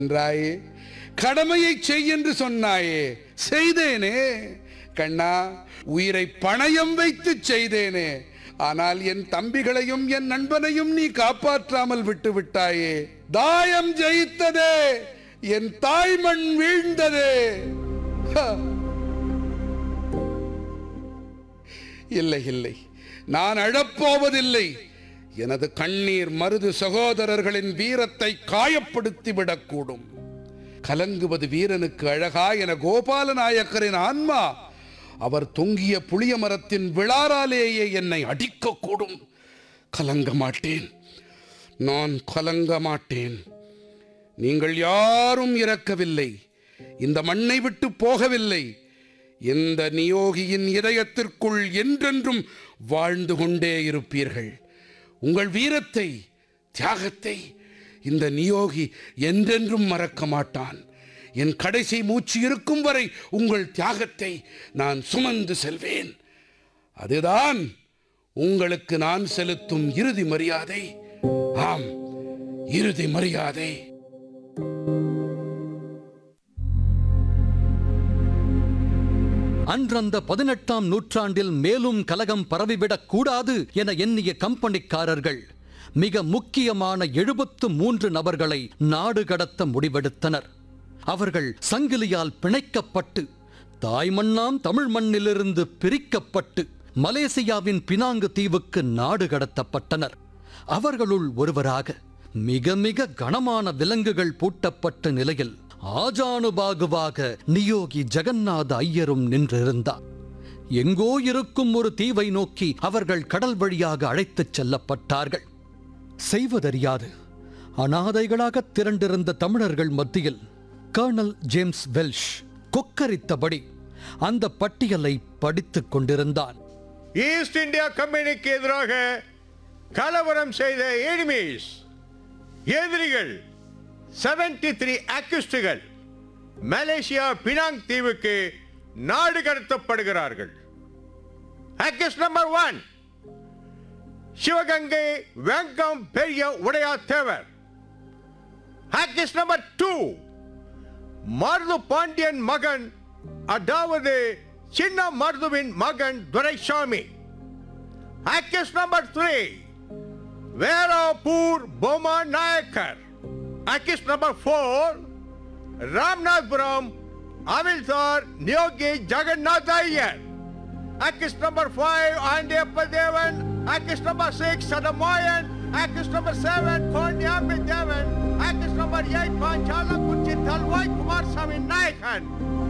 என்றாயே கடமையை செய் என்று சொன்னாயே செய்தேனே கண்ணா உயிரை பணயம் வைத்து செய்தேனே ஆனால் என் தம்பிகளையும் என் நண்பனையும் நீ காப்பாற்றாமல் விட்டு விட்டாயே தாயம் ஜெயித்ததே என் தாய்மண் வீழ்ந்ததே ஹ! இல்லை இல்லை நான் அழப்போவதில்லை எனது கண்ணீர் மருது சகோதரர்களின் வீரத்தை காயப்படுத்தி விடக்கூடும் கலங்குவது வீரனுக்கு அழகா என கோபால நாயக்கரின் ஆன்மா அவர் தொங்கிய புளிய மரத்தின் விழாராலேயே என்னை அடிக்கக்கூடும் கலங்க மாட்டேன் நான் கலங்க மாட்டேன் நீங்கள் யாரும் இறக்கவில்லை இந்த மண்ணை விட்டு போகவில்லை இந்த நியோகியின் இதயத்திற்குள் என்றென்றும் வாழ்ந்து கொண்டே இருப்பீர்கள் உங்கள் வீரத்தை தியாகத்தை இந்த நியோகி என்றென்றும் மறக்க மாட்டான் என் கடைசி மூச்சு இருக்கும் வரை உங்கள் தியாகத்தை நான் சுமந்து செல்வேன் அதுதான் உங்களுக்கு நான் செலுத்தும் இறுதி மரியாதை ஆம் இறுதி மரியாதை அன்றந்த பதினெட்டாம் நூற்றாண்டில் மேலும் கலகம் பரவிவிடக் கூடாது என எண்ணிய கம்பெனிக்காரர்கள் மிக முக்கியமான எழுபத்து மூன்று நபர்களை நாடு கடத்த முடிவெடுத்தனர் அவர்கள் சங்கிலியால் பிணைக்கப்பட்டு தாய்மண்ணாம் தமிழ் மண்ணிலிருந்து பிரிக்கப்பட்டு மலேசியாவின் பினாங்கு தீவுக்கு நாடு கடத்தப்பட்டனர் அவர்களுள் ஒருவராக மிக மிக கனமான விலங்குகள் பூட்டப்பட்ட நிலையில் ஆஜானுபாகுவாக நியோகி ஜெகநாத ஐயரும் நின்றிருந்தார் எங்கோ இருக்கும் ஒரு தீவை நோக்கி அவர்கள் கடல் வழியாக அழைத்துச் செல்லப்பட்டார்கள் செய்வதறியாது அனாதைகளாக திரண்டிருந்த தமிழர்கள் மத்தியில் கர்னல் ஜேம்ஸ் வெல்ஷ் கொக்கரித்தபடி அந்த பட்டியலை படித்துக் கொண்டிருந்தான் ஈஸ்ட் இந்தியா கம்பெனிக்கு எதிராக கலவரம் செய்த எனிமீஸ் எதிரிகள் 73 த்ரீ அக்யூஸ்டுகள் மலேசியா பினாங் தீவுக்கு நாடு கடத்தப்படுகிறார்கள் accused number one Sivaganga Vengam Periya Udaiya Thevar accused number two Marudhu Pandiyan மகன் அதாவது சின்ன மருதுவின் மகன் Duraisamy accused number three Verappur Bomma Nayakkar accused number four Ramnathpuram அமில்சார் நியோகி Jagannath Iyer Akis number five, Andiappa Devan. Akis number six, Sadamayan. Akis number seven, Korniambi Devan. Akis number eight, Panchala Kuchi Talwai Kumar Sami Naikan.